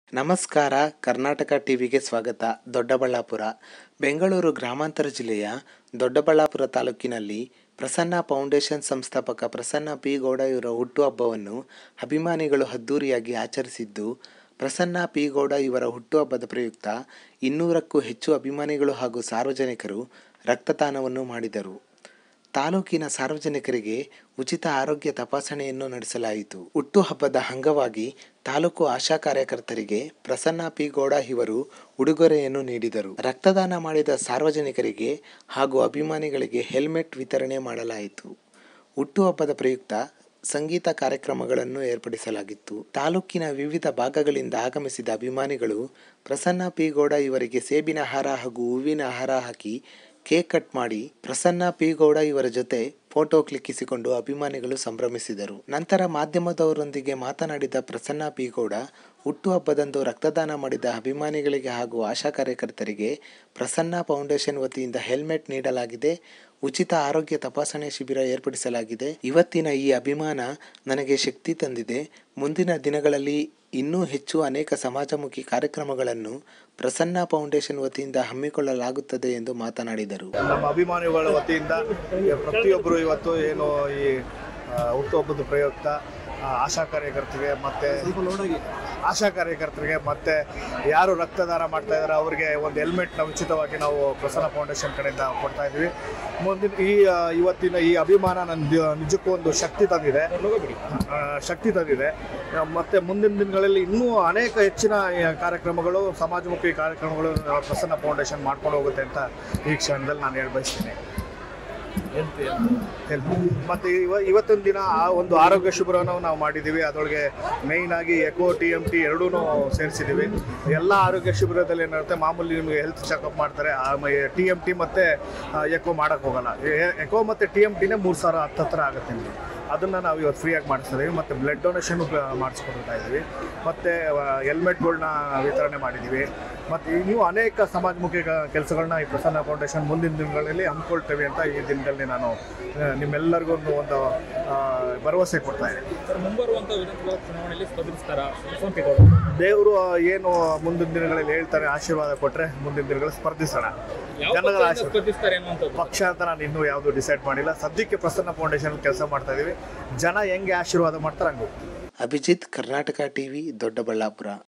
ನಮಸ್ಕಾರ ಕರ್ನಾಟಕ ಟಿವಿಗೆ ಸ್ವಾಗತ ದೊಡ್ಡಬಳ್ಳಾಪುರ ಬೆಂಗಳೂರು ಗ್ರಾಮಾಂತರ ಜಿಲ್ಲೆಯ ದೊಡ್ಡಬಳ್ಳಾಪುರ ತಾಲೂಕಿನಲ್ಲಿ ಪ್ರಸನ್ನ ಫೌಂಡೇಶನ್ ಸಂಸ್ಥಾಪಕ ಪ್ರಸನ್ನ ಪಿ ಗೌಡ ಇವರ ಹುಟ್ಟುಹಬ್ಬವನ್ನು ಅಭಿಮಾನಿಗಳು ಅದ್ದೂರಿಯಾಗಿ ಆಚರಿಸಿದ್ದು ಪ್ರಸನ್ನ ಪಿ ಗೌಡ ಇವರ ಹುಟ್ಟುಹಬ್ಬದ ಪ್ರಯುಕ್ತ ಇನ್ನೂರಕ್ಕೂ ಹೆಚ್ಚು ಅಭಿಮಾನಿಗಳು ಹಾಗೂ ಸಾರ್ವಜನಿಕರು ರಕ್ತದಾನವನ್ನು ಮಾಡಿದರು ತಾಲೂಕಿನ ಸಾರ್ವಜನಿಕರಿಗೆ ಉಚಿತ ಆರೋಗ್ಯ ತಪಾಸಣೆಯನ್ನು ನಡೆಸಲಾಯಿತು ಹುಟ್ಟುಹಬ್ಬದ ಅಂಗವಾಗಿ ತಾಲೂಕು ಆಶಾ ಕಾರ್ಯಕರ್ತರಿಗೆ ಪ್ರಸನ್ನ ಪಿ ಗೌಡ ಇವರು ಉಡುಗೊರೆಯನ್ನು ನೀಡಿದರು ರಕ್ತದಾನ ಮಾಡಿದ ಸಾರ್ವಜನಿಕರಿಗೆ ಹಾಗೂ ಅಭಿಮಾನಿಗಳಿಗೆ ಹೆಲ್ಮೆಟ್ ವಿತರಣೆ ಮಾಡಲಾಯಿತು ಹುಟ್ಟುಹಬ್ಬದ ಪ್ರಯುಕ್ತ ಸಂಗೀತ ಕಾರ್ಯಕ್ರಮಗಳನ್ನು ಏರ್ಪಡಿಸಲಾಗಿತ್ತು ತಾಲೂಕಿನ ವಿವಿಧ ಭಾಗಗಳಿಂದ ಆಗಮಿಸಿದ ಅಭಿಮಾನಿಗಳು ಪ್ರಸನ್ನ ಪಿ ಗೌಡ ಇವರಿಗೆ ಸೇಬಿನ ಹಾರ ಹಾಗೂ ಹೂವಿನ ಹಾರ ಹಾಕಿ ಕೇಕ್ ಕಟ್ ಮಾಡಿ ಪ್ರಸನ್ನ ಪಿ ಗೌಡ ಇವರ ಜೊತೆ ಫೋಟೋ ಕ್ಲಿಕ್ಕಿಸಿಕೊಂಡು ಅಭಿಮಾನಿಗಳು ಸಂಭ್ರಮಿಸಿದರು ನಂತರ ಮಾಧ್ಯಮದವರೊಂದಿಗೆ ಮಾತನಾಡಿದ ಪ್ರಸನ್ನ ಪಿ ಗೌಡ ಹುಟ್ಟುಹಬ್ಬದಂದು ರಕ್ತದಾನ ಮಾಡಿದ ಅಭಿಮಾನಿಗಳಿಗೆ ಹಾಗೂ ಆಶಾ ಕಾರ್ಯಕರ್ತರಿಗೆ ಪ್ರಸನ್ನ ಫೌಂಡೇಶನ್ ವತಿಯಿಂದ ಹೆಲ್ಮೆಟ್ ನೀಡಲಾಗಿದೆ ಉಚಿತ ಆರೋಗ್ಯ ತಪಾಸಣೆ ಶಿಬಿರ ಏರ್ಪಡಿಸಲಾಗಿದೆ ಇವತ್ತಿನ ಈ ಅಭಿಮಾನ ನನಗೆ ಶಕ್ತಿ ತಂದಿದೆ ಮುಂದಿನ ದಿನಗಳಲ್ಲಿ ಇನ್ನೂ ಹೆಚ್ಚು ಅನೇಕ ಸಮಾಜಮುಖಿ ಕಾರ್ಯಕ್ರಮಗಳನ್ನು ಪ್ರಸನ್ನ ಫೌಂಡೇಶನ್ ವತಿಯಿಂದ ಹಮ್ಮಿಕೊಳ್ಳಲಾಗುತ್ತದೆ ಎಂದು ಮಾತನಾಡಿದರು ನಮ್ಮ ಅಭಿಮಾನಿಗಳ ವತಿಯಿಂದ ಪ್ರತಿಯೊಬ್ಬರು ಇವತ್ತು ಏನು ಈ ಆ, ಹುಟ್ಟುಹಬ್ಬದ ಪ್ರಯುಕ್ತ ಆ, ಆಶಾ ಕಾರ್ಯಕರ್ತರಿಗೆ ಮತ್ತು ಆಶಾ ಕಾರ್ಯಕರ್ತರಿಗೆ ಮತ್ತು ಯಾರು ರಕ್ತದಾನ ಮಾಡ್ತಾ ಇದ್ದಾರೆ ಅವರಿಗೆ ಒಂದು ಹೆಲ್ಮೆಟ್ನ ಉಚಿತವಾಗಿ ನಾವು ಪ್ರಸನ್ನ ಫೌಂಡೇಶನ್ ಕಡೆಯಿಂದ ಕೊಡ್ತಾ ಇದ್ದೀವಿ ಮುಂದಿನ ಈ ಆ, ಇವತ್ತಿನ ಈ ಅಭಿಮಾನ ನನ್ನ ನಿಜಕ್ಕೂ ಒಂದು ಶಕ್ತಿ ತಂದಿದೆ ಆ, ಶಕ್ತಿ ತಂದಿದೆ ಆ, ಮತ್ತೆ ಮುಂದಿನ ದಿನಗಳಲ್ಲಿ ಇನ್ನೂ ಅನೇಕ ಹೆಚ್ಚಿನ ಈ ಕಾರ್ಯಕ್ರಮಗಳು ಸಮಾಜಮುಖಿ ಕಾರ್ಯಕ್ರಮಗಳು ಆ, ಪ್ರಸನ್ನ ಫೌಂಡೇಶನ್ ಮಾಡ್ಕೊಂಡು ಹೋಗುತ್ತೆ ಅಂತ ಈ ಕ್ಷಣದಲ್ಲಿ ನಾನು ಹೇಳಿ ಬಯಸ್ತೀನಿ ಹೆಲ್ಪ್ ಮತ್ತು ಇವ ಇವತ್ತಿನ ದಿನ ಆ ಒಂದು ಆರೋಗ್ಯ ಶಿಬಿರವನ್ನು ನಾವು ಮಾಡಿದ್ದೀವಿ ಅದರೊಳಗೆ ಮೇಯ್ನ್ ಆಗಿ ಎಕೋ ಟಿ ಎಮ್ ಟಿ ಎರಡೂ ಸೇರಿಸಿದ್ದೀವಿ ಎಲ್ಲ ಆರೋಗ್ಯ ಶಿಬಿರದಲ್ಲಿ ಏನಿರುತ್ತೆ ಮಾಮೂಲಿ ನಿಮಗೆ ಹೆಲ್ತ್ ಚೆಕಪ್ ಮಾಡ್ತಾರೆ ಟಿ ಎಮ್ ಟಿ ಮತ್ತು ಎಕೋ ಮಾಡೋಕ್ಕೆ ಹೋಗಲ್ಲ ಎಕೋ ಮತ್ತು ಟಿ ಎಮ್ ಟಿನೇ ಮೂರು ಸಾವಿರ ಹತ್ತತ್ರ ಆಗುತ್ತೆ ನಿಮಗೆ ಅದನ್ನು ನಾವು ಇವತ್ತು ಫ್ರೀಯಾಗಿ ಮಾಡಿಸ್ತಿದ್ದೀವಿ ಮತ್ತು ಬ್ಲಡ್ ಡೊನೇಷನ್ ಮಾಡಿಸ್ಕೊಡ್ತಾ ಇದ್ದೀವಿ ಮತ್ತು ಹೆಲ್ಮೆಟ್ಗಳ್ನ ವಿತರಣೆ ಮಾಡಿದ್ದೀವಿ ಮತ್ತು ಇನ್ನೂ ಅನೇಕ ಸಮಾಜಮುಖಿ ಕೆಲಸಗಳನ್ನ ಈ ಪ್ರಸನ್ನ ಫೌಂಡೇಶನ್ ಮುಂದಿನ ದಿನಗಳಲ್ಲಿ ಹಮ್ಮಿಕೊಳ್ತೇವೆ ಅಂತ ಈ ದಿನದಲ್ಲಿ ನಾನು ಆ, ನಿಮ್ಮೆಲ್ಲರಿಗೂ ಒಂದು ಒಂದು ಆ, ಭರವಸೆ ಕೊಡ್ತಾ ಇದ್ದೀನಿ ಸರ್ ಮುಂಬರುವಂತ ವಿಧಾನಸಭಾ ಚುನಾವಣೆಯಲ್ಲಿ ಸ್ಪರ್ಧಿಸ್ತಾರ ಸಂಪಿಗೌಡ ದೇವರು ಏನು ಮುಂದಿನ ದಿನಗಳಲ್ಲಿ ಹೇಳ್ತಾರೆ ಆಶೀರ್ವಾದ ಕೊಟ್ಟರೆ ಮುಂದಿನ ದಿನಗಳಲ್ಲಿ ಸ್ಪರ್ಧಿಸೋಣ ಯಾವ ಜನಗಳ ಪಕ್ಷದಿಂದ ಆಶೀರ್ವಾದ ಸ್ಪರ್ಧಿಸ್ತಾರೆ ಅನ್ನುವಂಥದ್ದು ಪಕ್ಷ ಅಂತ ನಾನು ಇನ್ನೂ ಯಾವುದು ಡಿಸೈಡ್ ಮಾಡಿಲ್ಲ ಸದ್ಯಕ್ಕೆ ಪ್ರಸನ್ನ ಫೌಂಡೇಶನ್ ಕೆಲಸ ಮಾಡ್ತಾ ಇದ್ದೀವಿ ಜನ ಹೆಂಗೆ ಆಶೀರ್ವಾದ ಮಾಡ್ತಾರೆ ಹಂಗೆ ಹೋಗ್ತೀವಿ. ಅಭಿಜಿತ್ ಕರ್ನಾಟಕ ಟಿವಿ ದೊಡ್ಡಬಳ್ಳಾಪುರ